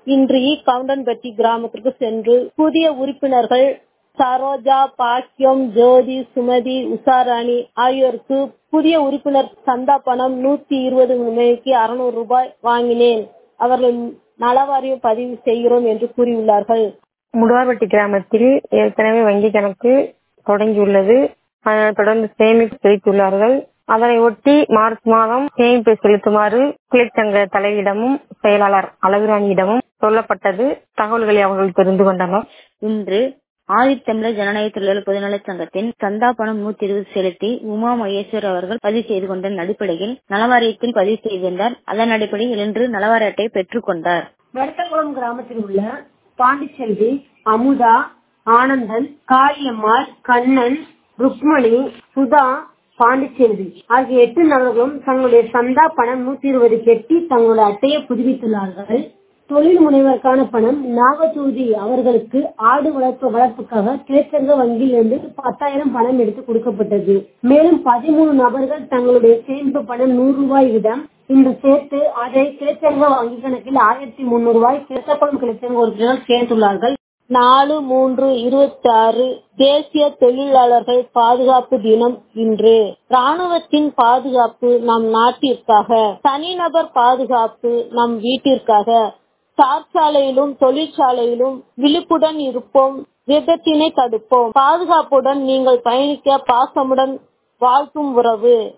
இன்று இ கவுண்டன்பட்டி கிராமத்திற்கு சென்று புதிய உறுப்பினர்கள் சரோஜா பாக்கியம் ஜோதி சுமதி உஷாராணி ஆகியோருக்கு புதிய உறுப்பினர் சந்தா பணம் நூத்தி இருபது மணிக்கு அறுநூறு ரூபாய் வாங்கினேன் அவர்கள் நலவாரியம் பதிவு செய்கிறோம் என்று கூறியுள்ளார்கள் முடுவார்பட்டி கிராமத்தில் ஏற்கனவே வங்கி கணக்கு தொடங்கியுள்ளது அதனால் தொடர்ந்து சேமிப்பு செலுத்தியுள்ளார்கள் அதனை ஒட்டி மார்ச் மாதம் சேமிப்பு செலுத்துமாறு கிளைச்சங்க தலைவியிடமும் செயலாளர் அழகுராணியிடமும் சொல்லப்பட்டது தகவல்களை அவர்கள் தெரிந்து கொண்டனர் இன்று ஆதித்தமிழர் ஜனநாயக தொழிலாளர் பொதுநலச் சங்கத்தின் சந்தா பணம் நூத்தி இருபது செலுத்தி உமா மகேஸ்வர் அவர்கள் பதிவு செய்து கொண்ட அடிப்படையில் நலவாரியத்தில் பதிவு செய்திருந்தார் அதன் அடிப்படையில் இன்று நலவாரிய அட்டை பெற்றுக் கொண்டார் வடத்தக்குளம் கிராமத்தில் உள்ள பாண்டிச்செல்வி அமுதா ஆனந்தன் காளியம்மாள் கண்ணன் ருக்மணி சுதா பாண்டிச்செல்வி ஆகிய எட்டு நபர்களும் தங்களுடைய சந்தா பணம் நூத்தி இருபது கெட்டி தங்களுடைய அட்டையை புதுப்பித்துள்ளார்கள் தொழில் முனைவருக்கான பணம் நாகதூதி அவர்களுக்கு ஆடு வளர்ப்பு வளர்ப்புக்காக கிழச்சங்க வங்கியில் இருந்து பத்தாயிரம் பணம் எடுத்து கொடுக்கப்பட்டது மேலும் பதிமூணு நபர்கள் தங்களுடைய சேமிப்பு பணம் நூறு ரூபாய் விடம் இன்று சேர்த்து அதை கிழச்சங்க வங்கி கணக்கில் ஆயிரத்தி முன்னூறு ரூபாய் கிழச்சப்படம் கிழச்சங்க உறுப்பினர்கள் சேர்த்துள்ளார்கள் நாலு மூன்று இருபத்தி ஆறு தேசிய தொழிலாளர்கள் பாதுகாப்பு தினம் இன்று ராணுவத்தின் பாதுகாப்பு நம் நாட்டிற்காக தனிநபர் பாதுகாப்பு நம் வீட்டிற்காக சார்சாலையிலும் தொழிற்சாலையிலும் விழிப்புடன் இருப்போம் விபத்தினை தடுப்போம் பாதுகாப்புடன் நீங்கள் பயணிக்க பாசமுடன் வாழ்த்தும் உறவு